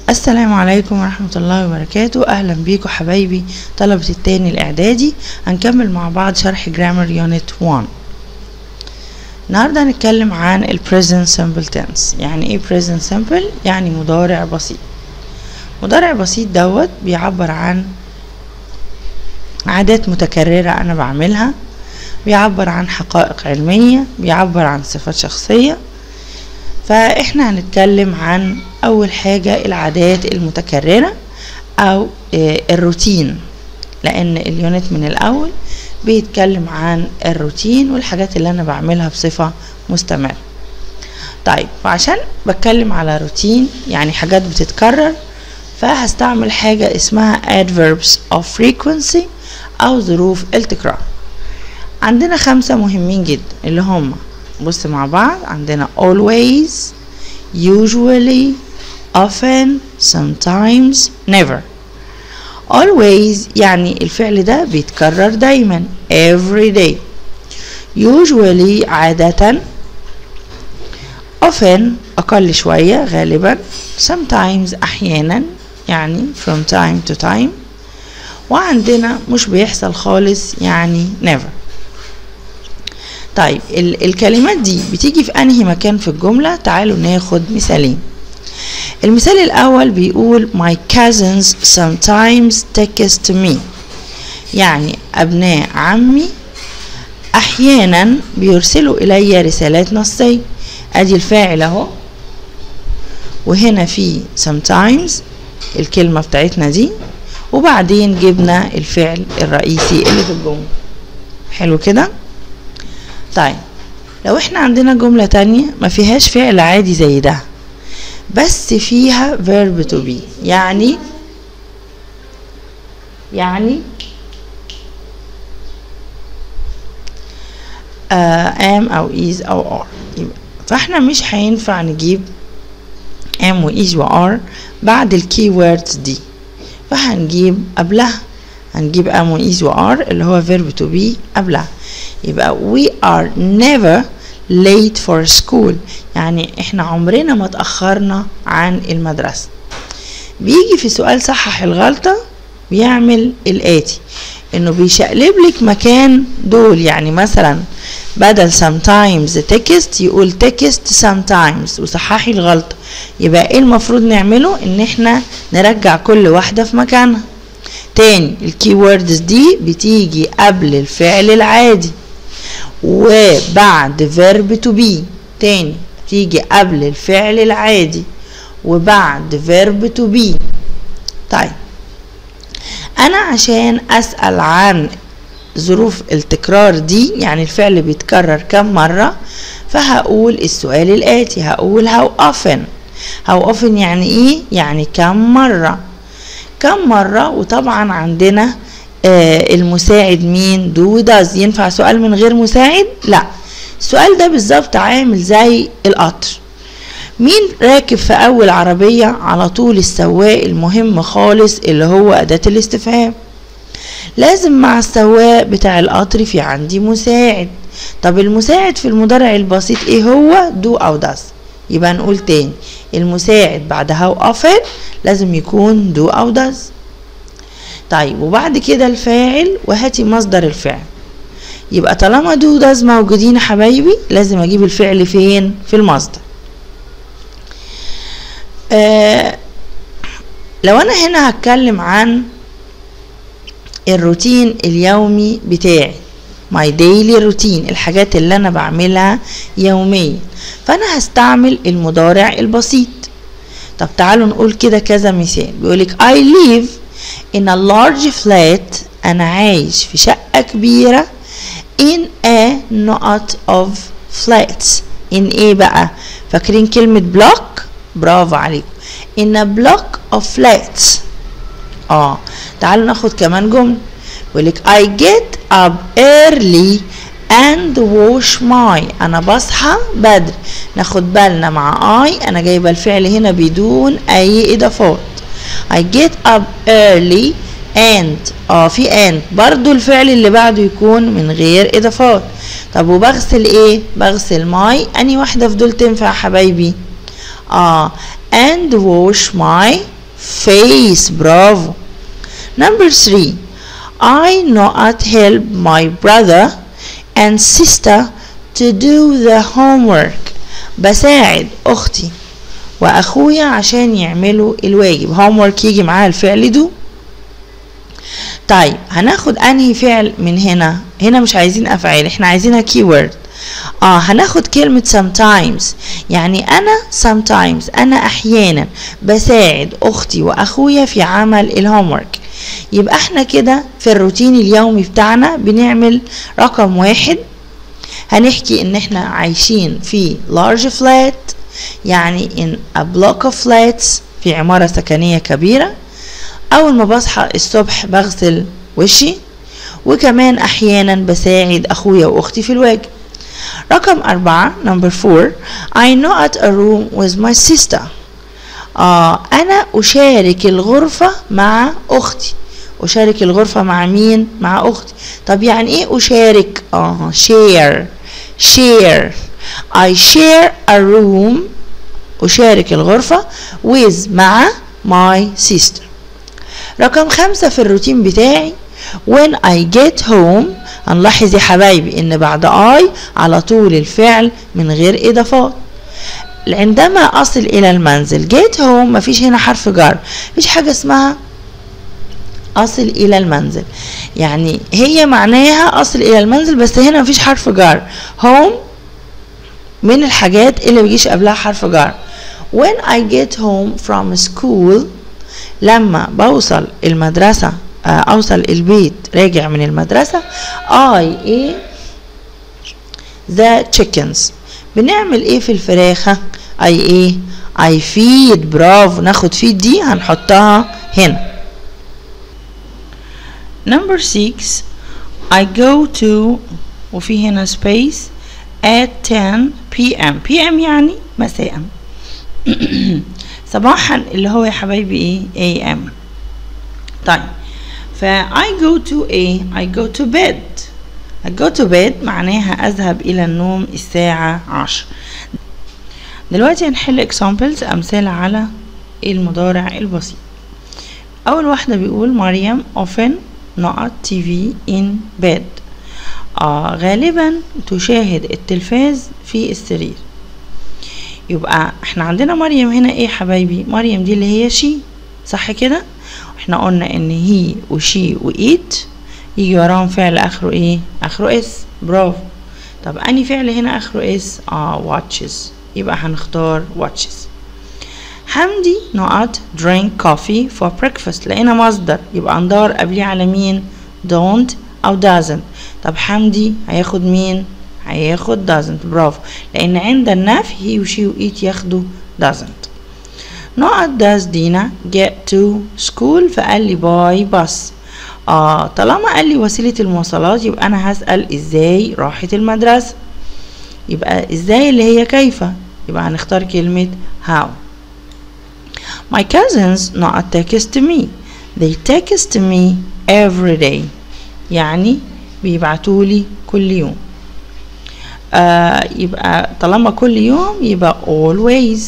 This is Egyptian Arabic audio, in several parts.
السلام عليكم ورحمة الله وبركاته أهلا بيكم حبايبي طلبة التاني الإعدادي هنكمل مع بعض شرح جرامر يونت 1 النهاردة هنتكلم عن ال present simple tense يعني ايه present simple يعني مضارع بسيط مضارع بسيط دوت بيعبر عن عادات متكررة أنا بعملها بيعبر عن حقائق علمية بيعبر عن صفات شخصية فاحنا هنتكلم عن اول حاجة العادات المتكررة او الروتين لان اليونت من الاول بيتكلم عن الروتين والحاجات اللي انا بعملها بصفة مستمرة طيب وعشان بتكلم على روتين يعني حاجات بتتكرر فهستعمل حاجة اسمها adverbs of frequency او ظروف التكرار عندنا خمسة مهمين جدا اللي هم بص مع بعض عندنا always usually often sometimes never always يعني الفعل ده بيتكرر دايما every day usually عادة often أقل شوية غالبا sometimes أحيانا يعني from time to time وعندنا مش بيحصل خالص يعني never طيب ال الكلمات دي بتيجي في انهي مكان في الجملة تعالوا ناخد مثالين المثال الاول بيقول my cousins sometimes text me يعني ابناء عمي احيانا بيرسلوا الي رسالات نصية ادي الفاعل اهو وهنا في sometimes الكلمة بتاعتنا دي وبعدين جبنا الفعل الرئيسي اللي في الجملة حلو كده طيب لو احنا عندنا جملة تانية ما فيهاش فعل عادي زي ده بس فيها verb to be يعني يعني uh, am أو is أو are فاحنا مش هينفع نجيب am و is و are بعد الكي ووردز دي فهنجيب قبلها هنجيب am و is و are اللي هو verb to be قبلها يبقى we are never late for school يعني احنا عمرنا ما اتأخرنا عن المدرسة بيجي في سؤال صحح الغلطة بيعمل الآتي انه بيشقلب لك مكان دول يعني مثلا بدل sometimes text يقول text sometimes وصححي الغلطة يبقى ايه المفروض نعمله ان احنا نرجع كل واحدة في مكانها تاني الكي ووردز دي بتيجي قبل الفعل العادي وبعد verb to be تاني تيجي قبل الفعل العادي وبعد verb to be طيب انا عشان اسأل عن ظروف التكرار دي يعني الفعل بيتكرر كم مرة فهقول السؤال الآتي هقول how often how often يعني ايه يعني كم مرة كم مرة وطبعا عندنا آه المساعد مين دو داز ينفع سؤال من غير مساعد لا السؤال ده بالظبط عامل زي القطر مين راكب في اول عربية على طول السواق المهم خالص اللي هو اداة الاستفهام لازم مع السواق بتاع القطر في عندي مساعد طب المساعد في المضارع البسيط ايه هو دو او داز يبقى نقول تاني المساعد بعد هاو often لازم يكون دو او داز طيب وبعد كده الفاعل وهاتي مصدر الفعل يبقى طالما دو داز موجودين يا حبايبي لازم اجيب الفعل فين في المصدر آه لو انا هنا هتكلم عن الروتين اليومي بتاعي ماي ديلي روتين الحاجات اللي انا بعملها يوميا فانا هستعمل المضارع البسيط طب تعالوا نقول كده كذا مثال بيقولك I live in a large flat أنا عايش في شقة كبيرة in a lot of flats in ايه بقى فاكرين كلمة block برافو عليكم in a block of flats اه تعالوا ناخد كمان جملة بيقولك I get up early and wash my انا بصحى بدري ناخد بالنا مع I انا جايبه الفعل هنا بدون اي اضافات I get up early and اه في and برضو الفعل اللي بعده يكون من غير اضافات طب وبغسل ايه بغسل ماي اني واحده في دول تنفع حبايبي اه and wash my face برافو number three I not help my brother and sister to do the homework بساعد أختي وأخويا عشان يعملوا الواجب homework يجي معاها الفعل do طيب هناخد أنهي فعل من هنا هنا مش عايزين أفعال احنا عايزينها keyword اه هناخد كلمة sometimes يعني أنا sometimes أنا أحيانا بساعد أختي وأخويا في عمل الهومورك يبقى احنا كده في الروتين اليومي بتاعنا بنعمل رقم واحد هنحكي ان احنا عايشين في large flat يعني in a block of flats في عمارة سكنية كبيرة أول ما بصحى الصبح بغسل وشي وكمان أحيانا بساعد أخويا وأختي في الواجب رقم أربعة number four I know at a room with my sister آه أنا أشارك الغرفة مع أختي أشارك الغرفة مع مين؟ مع أختي طب يعني إيه أشارك؟ آه share share I share a room أشارك الغرفة with مع my sister رقم خمسة في الروتين بتاعي when I get home هنلاحظ يا حبايبي ان بعد I على طول الفعل من غير اضافات عندما اصل الى المنزل get home مفيش هنا حرف جر مفيش حاجة اسمها اصل الى المنزل يعني هي معناها اصل الى المنزل بس هنا مفيش حرف جر home من الحاجات اللي بيجيش قبلها حرف جر when I get home from school لما بوصل المدرسة أوصل البيت راجع من المدرسة I eat the chickens بنعمل ايه في الفراخ I ايه I feed برافو ناخد feed دي هنحطها هنا number six I go to وفي هنا space at 10 p.m. p.m. يعني مساء صباحا اللي هو يا حبايبي ايه a.m. طيب ف I go to a I go to bed I go to bed معناها أذهب إلى النوم الساعة عشر دلوقتي هنحل examples أمثلة على المضارع البسيط أول واحدة بيقول مريم often not TV in bed آه غالبا تشاهد التلفاز في السرير يبقى احنا عندنا مريم هنا ايه حبايبي مريم دي اللي هي شي صح كده احنا قلنا ان هي وشي وايت يجي وراهم فعل اخره ايه اخره اس برافو طب اني فعل هنا اخره اس اه watches يبقى هنختار watches حمدي نقط drink coffee for breakfast لقينا مصدر يبقى ندور قبليه على مين don't او doesn't طب حمدي هياخد مين هياخد doesn't برافو لان عند النفي هي وشي وايت ياخدوا doesn't نقط does دينا get to school فقال لي باي باص اه طالما قال لي وسيلة المواصلات يبقى انا هسأل ازاي راحت المدرسة يبقى ازاي اللي هي كيف يبقى هنختار كلمة how My cousins not text me they text me every day يعني بيبعتولي كل يوم آه يبقى طالما كل يوم يبقى always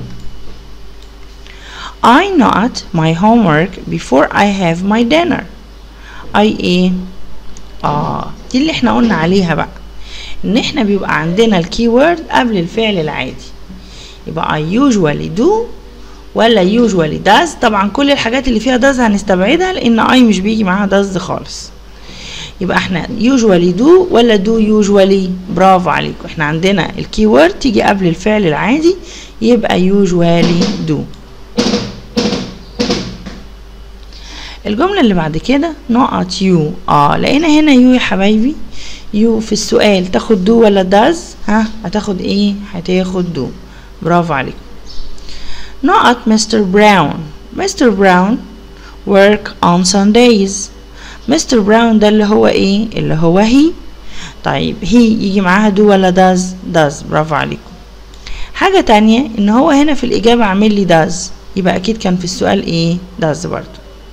I not my homework before I have my dinner I ايه اه دي اللي احنا قلنا عليها بقى ان احنا بيبقى عندنا الكيورد قبل الفعل العادي يبقى I usually do ولا usually does طبعا كل الحاجات اللي فيها does هنستبعدها لان I مش بيجي معاها does خالص يبقى احنا usually do ولا do usually برافو عليكم احنا عندنا الكيورد تيجي قبل الفعل العادي يبقى usually do الجملة اللي بعد كده نقط يو اه لقينا هنا يو يا حبايبي يو في السؤال تاخد دو ولا داز ها هتاخد ايه هتاخد دو برافو عليكم نقط مستر براون مستر براون work on Sundays مستر براون ده اللي هو ايه اللي هو هي طيب هي يجي معاها دو ولا داز داز برافو عليكم حاجة تانية ان هو هنا في الاجابة عامل لي داز يبقى اكيد كان في السؤال ايه داز برضو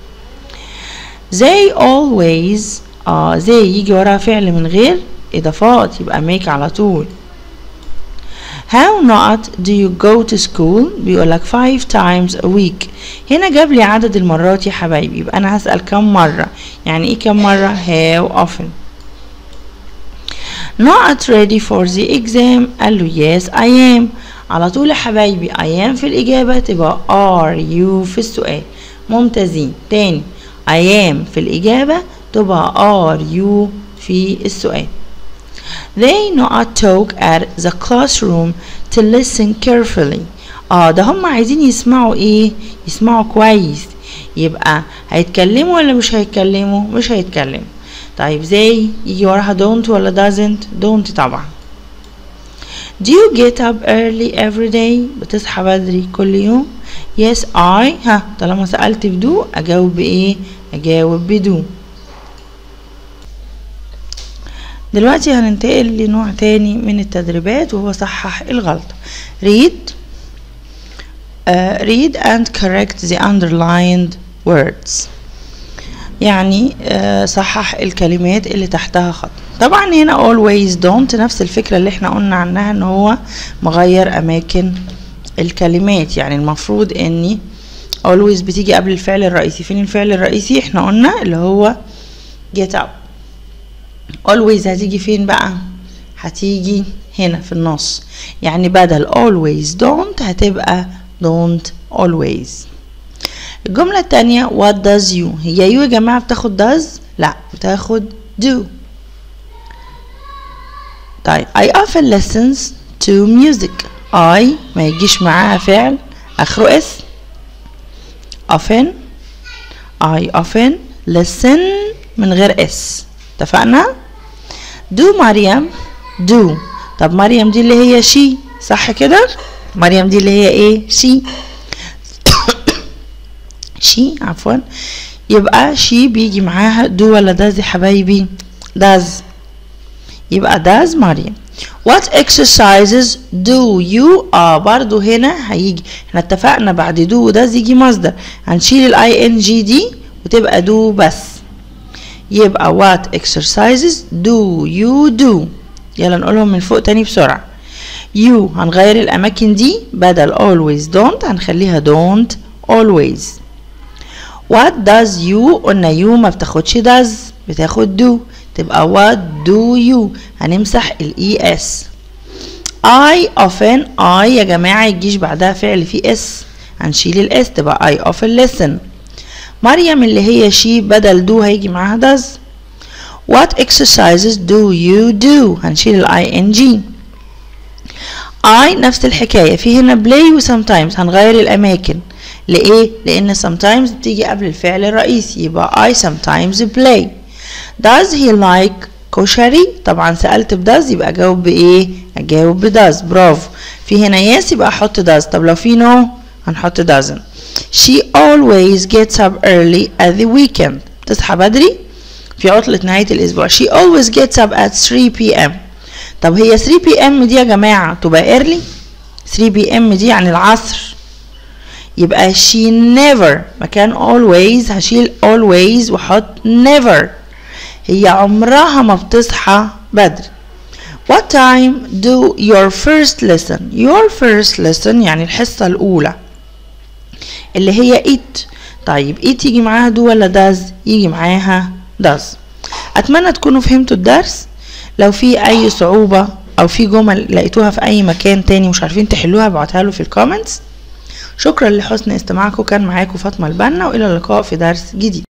they always اه they يجي وراها فعل من غير اضافات يبقى make على طول How not do you go to school بيقولك five times a week هنا جاب لي عدد المرات يا حبايبي يبقى أنا هسأل كم مرة يعني إيه كم مرة how often not ready for the exam قال له yes I am على طول يا حبايبي I am في الإجابة تبقى are you في السؤال ممتازين تاني I am في الإجابة تبقى are you في السؤال They not talk at the classroom to listen carefully اه ده هم عايزين يسمعوا ايه يسمعوا كويس يبقى هيتكلموا ولا مش هيتكلموا مش هيتكلموا طيب زي يجي وراها don't ولا doesn't don't طبعا Do you get up early every day بتصحى بدري كل يوم Yes I ها طالما سألت بدو أجاوب بإيه أجاوب بدو دلوقتي هننتقل لنوع تاني من التدريبات وهو صحح الغلطة read uh, read and correct the underlined words يعني uh, صحح الكلمات اللي تحتها خط طبعا هنا always don't نفس الفكرة اللي احنا قلنا عنها ان هو مغير اماكن الكلمات يعني المفروض اني always بتيجي قبل الفعل الرئيسي فين الفعل الرئيسي احنا قلنا اللي هو get up always هتيجي فين بقى هتيجي هنا في النص يعني بدل always don't هتبقى don't always الجملة التانية what does you هي you يا جماعة بتاخد does لا بتاخد do طيب I often listens to music I ما يجيش معاها فعل آخره اس often I often listen من غير اس اتفقنا do مريم do طب مريم دي اللي هي شي صح كده مريم دي اللي هي ايه شي شي عفوا يبقى شي بيجي معاها do ولا داز يا حبايبي داز يبقى داز مريم what exercises do you اه برضو هنا هيجي احنا اتفقنا بعد do وداز يجي مصدر هنشيل الاي ان جي دي وتبقى do بس يبقى what exercises do you do يلا نقولهم من فوق تاني بسرعة you هنغير الأماكن دي بدل always don't هنخليها don't always what does you قلنا you ما بتاخدش does بتاخد do تبقى what do you هنمسح ال es I often I يا جماعة يجيش بعدها فعل فيه اس هنشيل الاس تبقى I often listen مريم اللي هي شي بدل do هيجي معاها does What exercises do you do هنشيل ال ing I نفس الحكاية في هنا play و sometimes هنغير الأماكن لإيه؟ لأن sometimes بتيجي قبل الفعل الرئيسي يبقى I sometimes play Does he like كشري؟ طبعا سألت ب does يبقى أجاوب بإيه؟ أجاوب ب does برافو في هنا yes يبقى أحط does طب لو في no هنحط doesn't She always gets up early at the weekend تصحى بدري في عطلة نهاية الأسبوع She always gets up at 3 p.m. طب هي 3 p.m. دي يا جماعة تبقى early 3 p.m. دي يعني العصر يبقى she never مكان always هشيل always واحط never هي عمرها ما بتصحى بدري What time do your first lesson your first lesson يعني الحصة الأولى اللي هي it طيب it يجي معاها do ولا does يجي معاها does أتمنى تكونوا فهمتوا الدرس لو في أي صعوبة أو في جمل لقيتوها في أي مكان تاني مش عارفين تحلوها ابعتها له في الكومنتس شكرا لحسن استماعكم كان معاكم فاطمة البنا وإلى اللقاء في درس جديد